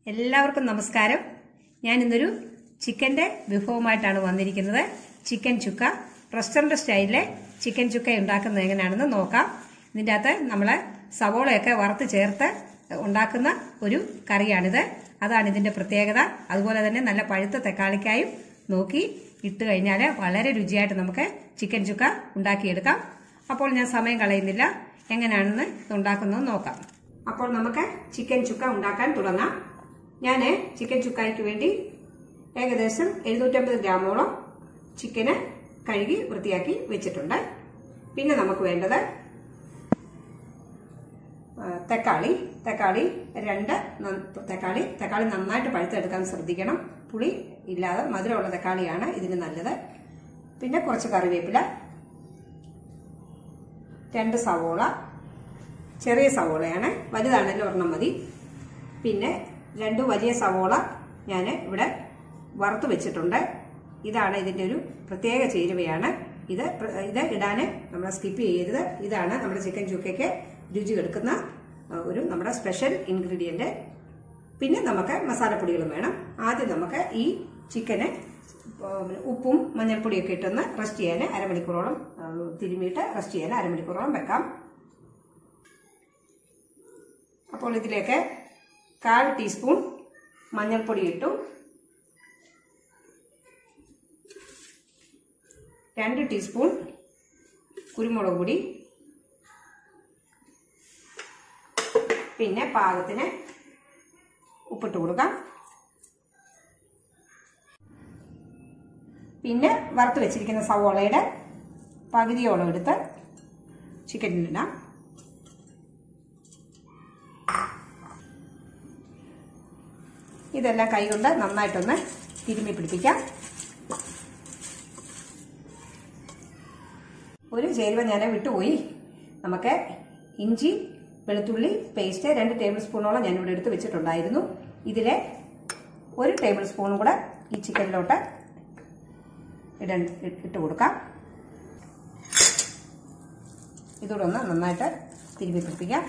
എല്ലാവർക്കും നമസ്കാരം ഞാൻ ഇന്നൊരു ചിക്കൻ്റെ വിഭവമായിട്ടാണ് വന്നിരിക്കുന്നത് ചിക്കൻ ചുക്ക റെസ്റ്റോറൻറ്റ് സ്റ്റൈലിലെ ചിക്കൻ ചുക്ക ഉണ്ടാക്കുന്നത് എങ്ങനെയാണെന്ന് നോക്കാം ഇതിൻ്റെ അകത്ത് നമ്മൾ സവോളയൊക്കെ വറുത്ത് ചേർത്ത് ഉണ്ടാക്കുന്ന ഒരു കറിയാണിത് അതാണ് ഇതിൻ്റെ പ്രത്യേകത അതുപോലെ തന്നെ നല്ല പഴുത്ത തക്കാളിക്കായും നോക്കി ഇട്ട് കഴിഞ്ഞാൽ വളരെ രുചിയായിട്ട് നമുക്ക് ചിക്കൻ ചുക്ക ഉണ്ടാക്കിയെടുക്കാം അപ്പോൾ ഞാൻ സമയം കളയുന്നില്ല എങ്ങനെയാണെന്ന് ഇത് ഉണ്ടാക്കുന്നത് നോക്കാം അപ്പോൾ നമുക്ക് ചിക്കൻ ചുക്ക ഉണ്ടാക്കാൻ തുടങ്ങാം ഞാൻ ചിക്കൻ ചുക്കായ്ക്ക് വേണ്ടി ഏകദേശം എഴുന്നൂറ്റമ്പത് ഗ്രാമോളം ചിക്കന് കഴുകി വൃത്തിയാക്കി വെച്ചിട്ടുണ്ട് പിന്നെ നമുക്ക് വേണ്ടത് ആ, തക്കാളി തക്കാളി രണ്ട് ന- തക്കാളി തക്കാളി നന്നായിട്ട് പഴുത്തെടുക്കാൻ ശ്രദ്ധിക്കണം പുളി ഇല്ലാതെ മധുരമുള്ള തക്കാളിയാണ് ഇതിന് നല്ലത് പിന്നെ കുറച്ച് കറിവേപ്പില രണ്ട് സവോള ചെറിയ സവോളയാണ് വലുതാണെങ്കിലും ഒരെണ്ണം മതി പിന്നെ രണ്ട് വലിയ സവോള ഞാൻ ഇവിടെ വറുത്ത് വെച്ചിട്ടുണ്ട് ഇതാണ് ഇതിൻ്റെ ഒരു പ്രത്യേക ചേരുവയാണ് ഇത് പ്ര- ഇത് ഇടാൻ നമ്മൾ സ്കിപ്പ് ചെയ്യരുത് ഇതാണ് നമ്മുടെ ചിക്കൻ ചുക്കയ്ക്ക് രുചി എടുക്കുന്ന ആ, ഒരു നമ്മുടെ സ്പെഷ്യൽ ഇൻഗ്രീഡിയൻറ്റ് പിന്നെ നമുക്ക് മസാലപ്പൊടികളും വേണം ആദ്യം നമുക്ക് ഈ ചിക്കന് ഉപ്പും മഞ്ഞൾപ്പൊടിയൊക്കെ ഇട്ടൊന്ന് റെസ്റ്റ് ചെയ്യാൻ അരമണിക്കൂറോളം ആ, തിരുമിയിട്ട് റെസ്റ്റ് ചെയ്യാൻ അരമണിക്കൂറോളം വെക്കാം അപ്പോൾ ഇതിലേക്ക് കാൽ ടീസ്പൂൺ മഞ്ഞൾപ്പൊടി ഇട്ടു രണ്ട് ടീസ്പൂൺ കുരുമുളക് പൊടി പിന്നെ പാകത്തിന് ഉപ്പിട്ട് കൊടുക്കാം പിന്നെ വറുത്ത് വെച്ചിരിക്കുന്ന സവോളയുടെ പകുതിയോളം എടുത്ത് ചിക്കനിലിടാം ഇതെല്ലാം കൈകൊണ്ട് നന്നായിട്ടൊന്ന് തിരുമ്മി പിടിപ്പിക്കാം ഒരു ചേരുവ ഞാൻ വിട്ടുപോയി നമുക്ക് ഇഞ്ചി വെളുത്തുള്ളി പേസ്റ്റ് രണ്ട് ടേബിൾ സ്പൂണോളം ഞാൻ ഇവിടെ എടുത്ത് വെച്ചിട്ടുണ്ടായിരുന്നു ഇതിലെ ഒരു ടേബിൾ സ്പൂണും കൂടെ ഈ ചിക്കനിലോട്ട് ഇട ഇട്ട് കൊടുക്കാം ഇതോടെ ഒന്ന് നന്നായിട്ട് തിരുമ്മി പിടിപ്പിക്കാം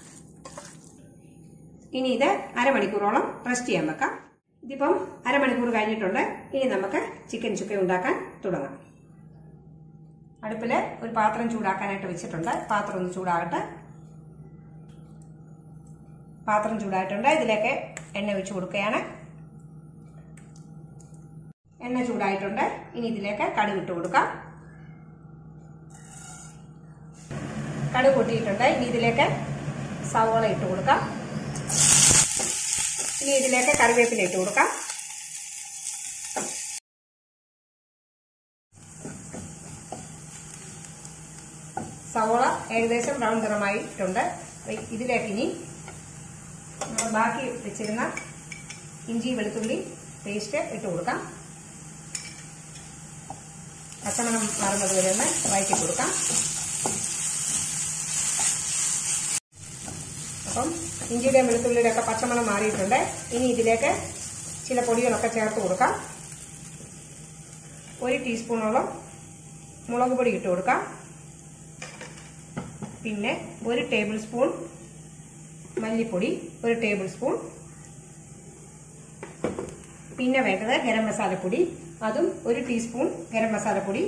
ഇനി ഇത് അരമണിക്കൂറോളം റെസ്റ്റ് ചെയ്യാൻ വെക്കാം ഇതിപ്പം അരമണിക്കൂർ കഴിഞ്ഞിട്ടുണ്ട് ഇനി നമുക്ക് ചിക്കൻ ചുക്ക ഉണ്ടാക്കാൻ തുടങ്ങാം അടുപ്പിൽ ഒരു പാത്രം ചൂടാക്കാനായിട്ട് വെച്ചിട്ടുണ്ട് പാത്രം ഒന്ന് ചൂടാകട്ടെ പാത്രം ചൂടായിട്ടുണ്ട് ഇതിലേക്ക് എണ്ണ ഒഴിച്ചു കൊടുക്കുകയാണ് എണ്ണ ചൂടായിട്ടുണ്ട് ഇനി ഇതിലേക്ക് കടുക് ഇട്ട് കൊടുക്കാം കടുക് പൊട്ടിയിട്ടുണ്ട് ഇനി ഇതിലേക്ക് സവോള ഇട്ട് കൊടുക്കാം ഇനി ഇതിലേക്ക് കറിവേപ്പില ഇട്ട് കൊടുക്കാം സവോള ഏകദേശം ബ്രൗൺ നിറമായിട്ടുണ്ട് ഇതിലേക്ക് ഇനി നമ്മൾ ബാക്കി വെച്ചിരുന്ന ഇഞ്ചി വെളുത്തുള്ളി പേസ്റ്റ് ഇട്ട് കൊടുക്കാം പച്ചമണം മാറുന്നത് വരെ ഒന്ന് വഴറ്റി കൊടുക്കാം അപ്പം ഇഞ്ചിയുടെയും വെളുത്തുള്ളിയുടെ ഒക്കെ പച്ചമണം മാറിയിട്ടുണ്ട് ഇനി ഇതിലേക്ക് ചില പൊടികളൊക്കെ ചേർത്ത് കൊടുക്കാം ഒരു ടീസ്പൂണോളം മുളക് പൊടി ഇട്ട് കൊടുക്കാം പിന്നെ ഒരു ടേബിൾ സ്പൂൺ മല്ലിപ്പൊടി ഒരു ടേബിൾ സ്പൂൺ പിന്നെ വേണ്ടത് ഗരം മസാലപ്പൊടി അതും ഒരു ടീസ്പൂൺ ഗരം മസാലപ്പൊടി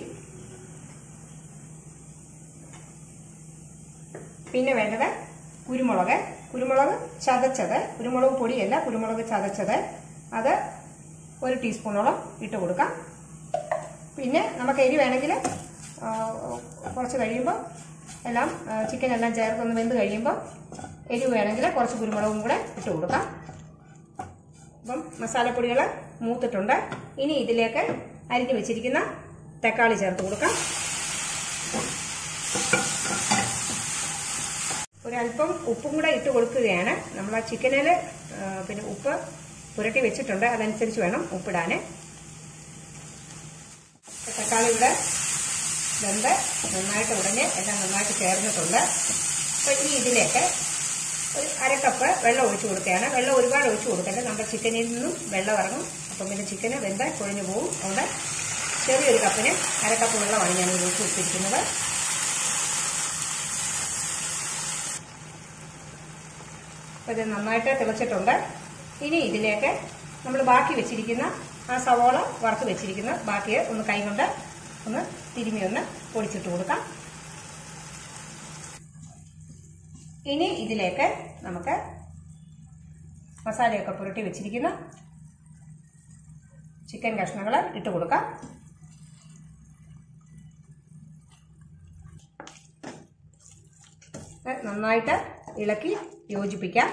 പിന്നെ വേണ്ടത് കുരുമുളക് കുരുമുളക് ചതച്ചത് കുരുമുളക് പൊടിയല്ല കുരുമുളക് ചതച്ചത് അത് ഒരു ടീസ്പൂണോളം ഇട്ട് കൊടുക്കാം പിന്നെ നമുക്ക് എരി വേണമെങ്കിൽ കുറച്ച് കഴിയുമ്പോൾ എല്ലാം ചിക്കൻ എല്ലാം ചേർത്തൊന്ന് വെന്ത് കഴിയുമ്പോൾ എരിവ് വേണമെങ്കിൽ കുറച്ച് കുരുമുളകും കൂടെ ഇട്ട് കൊടുക്കാം അപ്പം മസാലപ്പൊടികൾ മൂത്തിട്ടുണ്ട് ഇനി ഇതിലേക്ക് അരിഞ്ഞു വെച്ചിരിക്കുന്ന തക്കാളി ചേർത്ത് കൊടുക്കാം ഒരല്പം ഉപ്പും കൂടെ ഇട്ട് കൊടുക്കുകയാണ് നമ്മൾ ആ ചിക്കനിൽ പിന്നെ ഉപ്പ് പുരട്ടി വെച്ചിട്ടുണ്ട് അതനുസരിച്ച് വേണം ഉപ്പിടാൻ തക്കാളി ഇവിടെ വെന്ത് നന്നായിട്ട് ഉടനെ എല്ലാം നന്നായിട്ട് ചേർന്നിട്ടുണ്ട് അപ്പോൾ ഇനി ഇതിലേക്ക് ഒരു അരക്കപ്പ് വെള്ളം ഒഴിച്ചു കൊടുക്കുകയാണ് വെള്ളം ഒരുപാട് ഒഴിച്ചു കൊടുക്കരുത് നമ്മുടെ ചിക്കനിൽ നിന്നും വെള്ളം ഇറങ്ങും അപ്പം പിന്നെ ചിക്കന് വെന്ത് കുഴഞ്ഞു പോകും അതുകൊണ്ട് ചെറിയൊരു കപ്പിന് അരക്കപ്പ് വെള്ളമാണ് ഞാൻ ഒഴിച്ചു കൊടുത്തിരിക്കുന്നത് അപ്പോൾ ഇത് നന്നായിട്ട് തിളച്ചിട്ടുണ്ട് ഇനി ഇതിലേക്ക് നമ്മൾ ബാക്കി വെച്ചിരിക്കുന്ന ആ സവോള വറുത്ത് വെച്ചിരിക്കുന്ന ബാക്കി ഒന്ന് കൈകൊണ്ട് ഒന്ന് തിരുമ്മി ഒന്ന് പൊടിച്ചിട്ട് കൊടുക്കാം ഇനി ഇതിലേക്ക് നമുക്ക് മസാലയൊക്കെ പുരട്ടി വെച്ചിരിക്കുന്ന ചിക്കൻ കഷ്ണങ്ങൾ ഇട്ട് കൊടുക്കാം ഇത് നന്നായിട്ട് ഇളക്കി യോജിപ്പിക്കാം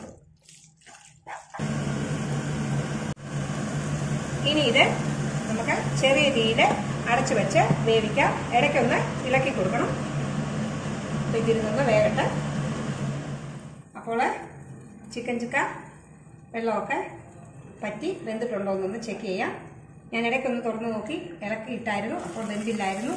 ഇനി ഇത് നമുക്ക് ചെറിയ തീയിൽ അടച്ചു വെച്ച് വേവിക്കാം ഇടയ്ക്കൊന്ന് ഇളക്കി കൊടുക്കണം അപ്പോൾ ഇതിരുന്നൊന്ന് വേകട്ടെ അപ്പോൾ ചിക്കൻ ചുക്ക വെള്ളമൊക്കെ പറ്റി വെന്തിട്ടുണ്ടോ എന്നൊന്ന് ചെക്ക് ചെയ്യാം ഞാൻ ഇടയ്ക്കൊന്ന് തുറന്നു നോക്കി ഇളക്കി ഇട്ടായിരുന്നു അപ്പോൾ വെന്തില്ലായിരുന്നു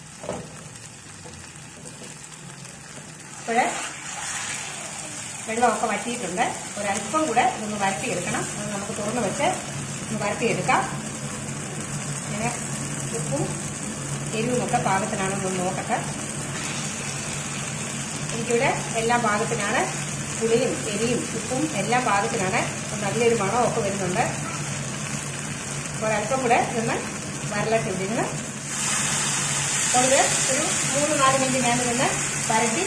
അപ്പോൾ വെള്ളമൊക്കെ വറ്റിയിട്ടുണ്ട് ഒരല്പം കൂടെ ഇതൊന്ന് വരട്ടിയെടുക്കണം അത് നമുക്ക് തുറന്ന് വെച്ച് ഒന്ന് വരട്ടിയെടുക്കാം ഇങ്ങനെ ഉപ്പും എരിവുമൊക്കെ പാകത്തിനാണെന്ന് നോക്കട്ടെ എനിക്കിവിടെ എല്ലാം പാകത്തിനാണ് പുളിയും എരിയും ഉപ്പും എല്ലാം പാകത്തിനാണ് നല്ലൊരു മണമൊക്കെ വരുന്നുണ്ട് ഒരല്പം കൂടെ ഇതൊന്ന് വരലൊക്കെ ഇതിന് അപ്പോൾ ഇത് ഒരു മൂന്ന് നാല് മിനിറ്റ് ഞാൻ നിന്ന് വരട്ടി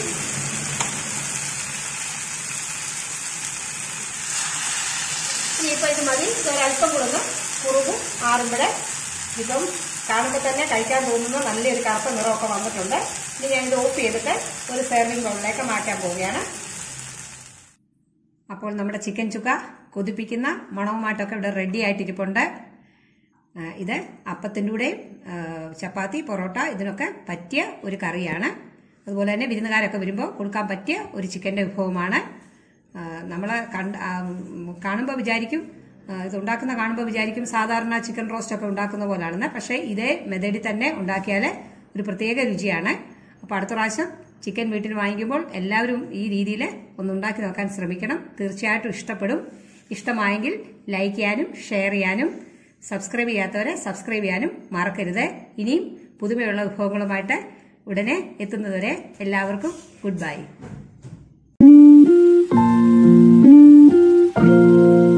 ഇനിയിപ്പോൾ ഇത് മതി ഒരല്പം കൂടെ ഒന്ന് കുറുകും ആറുമ്പോഴേ ഇപ്പം കാണുമ്പോൾ തന്നെ കഴിക്കാൻ തോന്നുന്ന നല്ലൊരു കറുത്ത നിറമൊക്കെ വന്നിട്ടുണ്ട് ഇനി ഞാൻ ഇത് ഓഫ് ചെയ്തിട്ട് ഒരു സെർവിങ് ബൗളിലേക്ക് മാറ്റാൻ പോവുകയാണ് അപ്പോൾ നമ്മുടെ ചിക്കൻ ചുക്ക കൊതിപ്പിക്കുന്ന മണവുമായിട്ടൊക്കെ ഇവിടെ റെഡി ആയിട്ടിരിപ്പുണ്ട് ആ, ഇത് അപ്പത്തിൻ്റെ കൂടെയും ആ, ചപ്പാത്തി പൊറോട്ട ഇതിനൊക്കെ പറ്റിയ ഒരു കറിയാണ് അതുപോലെ തന്നെ വിരുന്നുകാരൊക്കെ വരുമ്പോൾ കൊടുക്കാൻ പറ്റിയ ഒരു ചിക്കൻ്റെ വിഭവമാണ് നമ്മൾ കണ്ട് കാണുമ്പോൾ വിചാരിക്കും ആ, ഇത് ഉണ്ടാക്കുന്ന കാണുമ്പോൾ വിചാരിക്കും സാധാരണ ചിക്കൻ റോസ്റ്റ് ഒക്കെ ഉണ്ടാക്കുന്ന പോലാണെന്ന് പക്ഷേ ഇതേ മെതഡിൽ തന്നെ ഉണ്ടാക്കിയാൽ ഒരു പ്രത്യേക രുചിയാണ് അപ്പോൾ അടുത്ത പ്രാവശ്യം ചിക്കൻ വീട്ടിൽ വാങ്ങിക്കുമ്പോൾ എല്ലാവരും ഈ രീതിയിൽ ഒന്ന് ഉണ്ടാക്കി നോക്കാൻ ശ്രമിക്കണം തീർച്ചയായിട്ടും ഇഷ്ടപ്പെടും ഇഷ്ടമായെങ്കിൽ ലൈക്ക് ചെയ്യാനും ഷെയർ ചെയ്യാനും സബ്സ്ക്രൈബ് ചെയ്യാത്തവരെ സബ്സ്ക്രൈബ് ചെയ്യാനും മറക്കരുത് ഇനിയും പുതുമയുള്ള വിഭവങ്ങളുമായിട്ട് ഉടനെ എത്തുന്നതുവരെ എല്ലാവർക്കും ഗുഡ് ബൈ